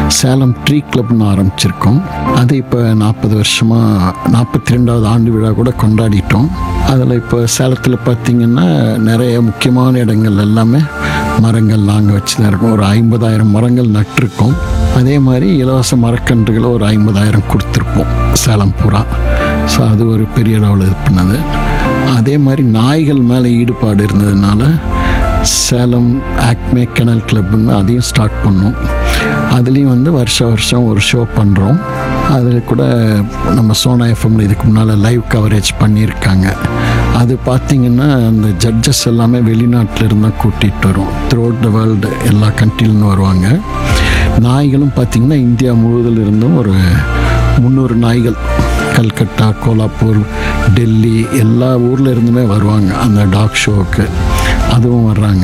Salem tree கிளப்னு ஆரம்பிச்சிருக்கோம் அது இப்போ நாற்பது வருஷமாக நாற்பத்தி ரெண்டாவது ஆண்டு விழா கூட கொண்டாடிட்டோம் அதில் இப்போ சேலத்தில் பார்த்திங்கன்னா நிறைய முக்கியமான இடங்கள் எல்லாமே மரங்கள் நாங்கள் வச்சு தான் இருக்கோம் ஒரு ஐம்பதாயிரம் மரங்கள் நட்டிருக்கோம் அதே மாதிரி இலவச மரக்கன்றுகளை ஒரு ஐம்பதாயிரம் கொடுத்துருப்போம் சேலம் பூரா ஸோ அது ஒரு பெரிய அளவில் இது பண்ணது அதே மாதிரி நாய்கள் மேலே ஈடுபாடு இருந்ததுனால சேலம் ஆக்மே கெனல் கிளப்னு அதையும் ஸ்டார்ட் பண்ணோம் அதுலேயும் வந்து வருஷம் வருஷம் ஒரு ஷோ பண்ணுறோம் அதில் கூட நம்ம சோனா எஃப்எம்ல இதுக்கு முன்னால் லைவ் கவரேஜ் பண்ணியிருக்காங்க அது பார்த்திங்கன்னா அந்த ஜட்ஜஸ் எல்லாமே வெளிநாட்டில் இருந்தால் கூட்டிகிட்டு வரும் த்ரூ த வேர்ல்டு எல்லா கண்ட்ரிலேருந்து வருவாங்க நாய்களும் பார்த்திங்கன்னா இந்தியா முழுவதில் இருந்தும் ஒரு முந்நூறு நாய்கள் கல்கட்டா கோலாப்பூர் டெல்லி எல்லா ஊரில் இருந்துமே வருவாங்க அந்த டாக் ஷோவுக்கு அதுவும் வர்றாங்க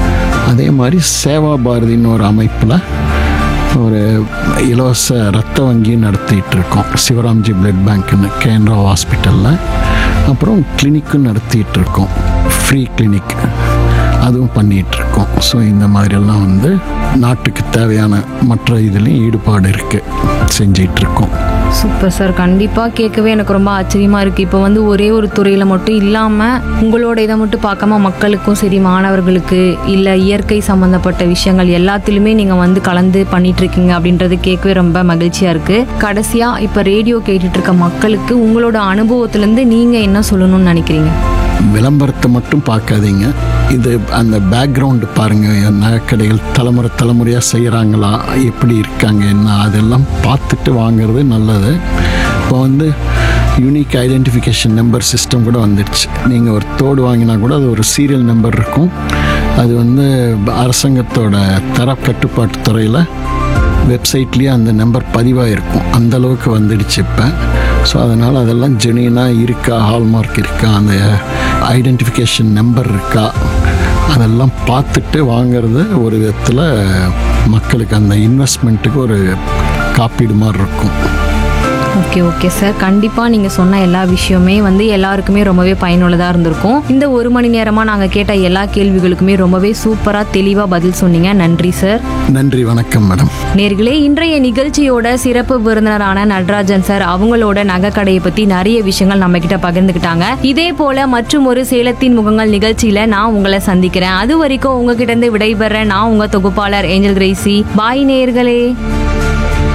அதே மாதிரி சேவா பாரதின்னு ஒரு அமைப்பில் ஒரு இலவச ரத்த வங்கியும் நடத்திட்டு இருக்கோம் சிவராம்ஜி பிளட் பேங்க்னு கேந்திரா ஹாஸ்பிட்டலில் அப்புறம் கிளினிக்கும் நடத்திட்டு இருக்கோம் ஃப்ரீ கிளினிக் அதுவும் பண்ணிட்டு இருக்கோம் ஸோ இந்த மாதிரியெல்லாம் வந்து நாட்டுக்கு தேவையான மற்ற இதுலேயும் ஈடுபாடு இருக்குது செஞ்சிட்டு இருக்கோம் சூப்பர் சார் கண்டிப்பாக கேட்கவே எனக்கு ரொம்ப ஆச்சரியமாக இருக்குது இப்போ வந்து ஒரே ஒரு துறையில் மட்டும் இல்லாமல் உங்களோட இதை மட்டும் பார்க்காம மக்களுக்கும் சரி மாணவர்களுக்கு இல்லை இயற்கை சம்மந்தப்பட்ட விஷயங்கள் எல்லாத்துலேயுமே நீங்கள் வந்து கலந்து பண்ணிட்டு இருக்கீங்க அப்படின்றது கேட்கவே ரொம்ப மகிழ்ச்சியாக இருக்குது கடைசியாக இப்போ ரேடியோ கேட்டுட்டு இருக்க மக்களுக்கு உங்களோட அனுபவத்துலேருந்து நீங்கள் என்ன சொல்லணும்னு நினைக்கிறீங்க விளம்பரத்தை மட்டும் பார்க்காதீங்க இது அந்த பேக்ரவுண்டு பாருங்கள் நகைக்கடைகள் தலைமுறை தலைமுறையாக செய்கிறாங்களா எப்படி இருக்காங்க என்ன அதெல்லாம் பார்த்துட்டு வாங்குறது நல்லது இப்போ வந்து யூனிக் ஐடென்டிஃபிகேஷன் நம்பர் சிஸ்டம் கூட வந்துடுச்சு நீங்கள் ஒரு தோடு வாங்கினா கூட அது ஒரு சீரியல் நம்பர் இருக்கும் அது வந்து அரசாங்கத்தோட தர கட்டுப்பாட்டு துறையில் வெப்சைட்லேயே அந்த நம்பர் பதிவாக இருக்கும் அந்த அளவுக்கு வந்துடுச்சு இப்போ ஸோ அதனால் அதெல்லாம் ஜெனியனாக இருக்கா ஹால்மார்க் இருக்கா அந்த ஐடென்டிஃபிகேஷன் நம்பர் இருக்கா அதெல்லாம் பார்த்துட்டு வாங்குறது ஒரு விதத்தில் மக்களுக்கு அந்த இன்வெஸ்ட்மெண்ட்டுக்கு ஒரு காப்பீடு மாதிரி இருக்கும் ஓகே ஓகே சார் கண்டிப்பாக நீங்கள் சொன்ன எல்லா விஷயமே வந்து எல்லாருக்குமே ரொம்பவே பயனுள்ளதாக இருந்திருக்கும் இந்த ஒரு மணி நேரமாக நாங்கள் கேட்ட எல்லா கேள்விகளுக்குமே ரொம்பவே சூப்பராக தெளிவாக பதில் சொன்னீங்க நன்றி சார் நன்றி வணக்கம் மேடம் நேர்களே இன்றைய நிகழ்ச்சியோட சிறப்பு விருந்தினரான நடராஜன் சார் அவங்களோட நகைக்கடையை பற்றி நிறைய விஷயங்கள் நம்ம கிட்ட பகிர்ந்துக்கிட்டாங்க இதே போல மற்றும் ஒரு சேலத்தின் முகங்கள் நிகழ்ச்சியில நான் உங்களை சந்திக்கிறேன் அது வரைக்கும் உங்ககிட்ட இருந்து விடைபெற நான் உங்க தொகுப்பாளர் ஏஞ்சல் கிரேசி பாய் நேர்களே